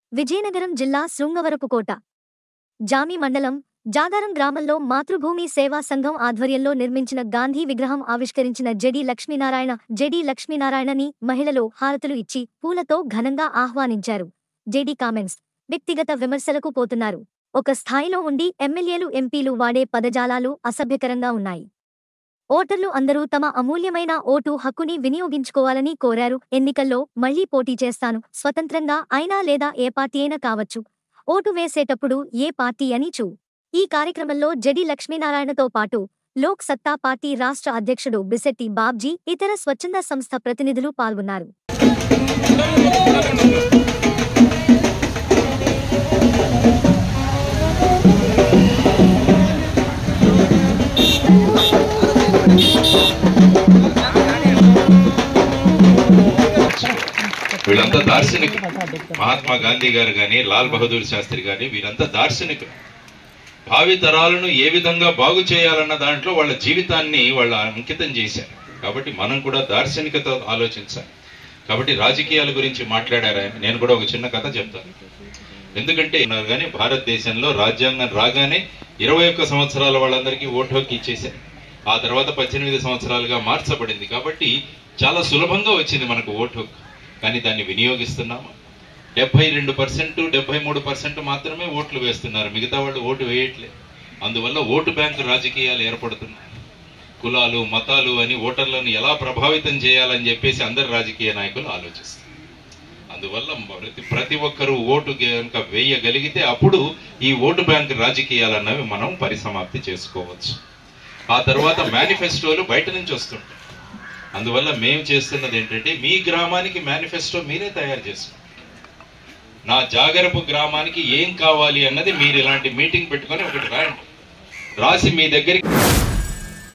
విజయనగరం జిల్లా శృంగవరపుకోట జామి మండలం జాగారం గ్రామంలో మాతృభూమి సేవా సంఘం ఆధ్వర్యంలో నిర్మించిన గాంధీ విగ్రహం ఆవిష్కరించిన జెడి లక్ష్మీనారాయణ జెడి లక్ష్మీనారాయణని మహిళలు హారతులు ఇచ్చి పూలతో ఘనంగా ఆహ్వానించారు జెడి కామెంట్స్ వ్యక్తిగత విమర్శలకు పోతున్నారు ఒక స్థాయిలో ఉండి ఎమ్మెల్యేలు ఎంపీలు వాడే పదజాలాలు అసభ్యకరంగా ఉన్నాయి ఓటర్లు అందరూ తమ అమూల్యమైన ఓటు హక్కుని వినియోగించుకోవాలని కోరారు ఎన్నికల్లో మళ్లీ పోటీ చేస్తాను స్వతంత్రంగా అయినా లేదా ఏ పార్టీ అయినా కావచ్చు ఓటు వేసేటప్పుడు ఏ పార్టీ అని చూ ఈ కార్యక్రమంలో జడి లక్ష్మీనారాయణతో పాటు లోక్ సత్తా పార్టీ రాష్ట్ర అధ్యక్షుడు బిసెట్టి బాబ్జీ ఇతర స్వచ్ఛంద సంస్థ ప్రతినిధులు పాల్గొన్నారు వీళ్ళంతా దార్శనికులు మహాత్మా గాంధీ గారు కానీ లాల్ బహదూర్ శాస్త్రి గాని వీరంతా దార్శనికులు భావి తరాలను ఏ విధంగా బాగు చేయాలన్న దాంట్లో వాళ్ళ జీవితాన్ని వాళ్ళ అంకితం చేశారు కాబట్టి మనం కూడా దార్శనికత ఆలోచించాలి కాబట్టి రాజకీయాల గురించి మాట్లాడారు ఆయన నేను కూడా ఒక చిన్న కథ చెప్తాను ఎందుకంటే ఉన్నారు కానీ భారతదేశంలో రాజ్యాంగం రాగానే ఇరవై ఒక్క సంవత్సరాల వాళ్ళందరికీ ఓటు హక్కు ఇచ్చేశారు ఆ తర్వాత పద్దెనిమిది సంవత్సరాలుగా మార్చబడింది కాబట్టి చాలా సులభంగా వచ్చింది మనకు ఓటు హక్కు కానీ దాన్ని వినియోగిస్తున్నాము డెబ్బై రెండు పర్సెంట్ డెబ్బై మూడు పర్సెంట్ మాత్రమే ఓట్లు వేస్తున్నారు మిగతా వాళ్ళు ఓటు వేయట్లేదు అందువల్ల ఓటు బ్యాంకు రాజకీయాలు ఏర్పడుతున్నాయి కులాలు మతాలు అని ఓటర్లను ఎలా ప్రభావితం చేయాలని చెప్పేసి అందరు రాజకీయ నాయకులు ఆలోచిస్తారు అందువల్ల ప్రతి ప్రతి ఒక్కరూ ఓటు కనుక వేయగలిగితే అప్పుడు ఈ ఓటు బ్యాంక్ రాజకీయాలన్నవి మనం పరిసమాప్తి చేసుకోవచ్చు ఆ తర్వాత మేనిఫెస్టోలు బయట నుంచి వస్తుంటాయి అందువల్ల మేము చేస్తున్నది ఏంటంటే మీ గ్రామానికి మేనిఫెస్టో మీరే తయారు చేసుకోండి నా జాగరపు గ్రామానికి ఏం కావాలి అన్నది మీరు ఇలాంటి మీటింగ్ పెట్టుకొని ఒకటి రాయండి రాసి మీ దగ్గరికి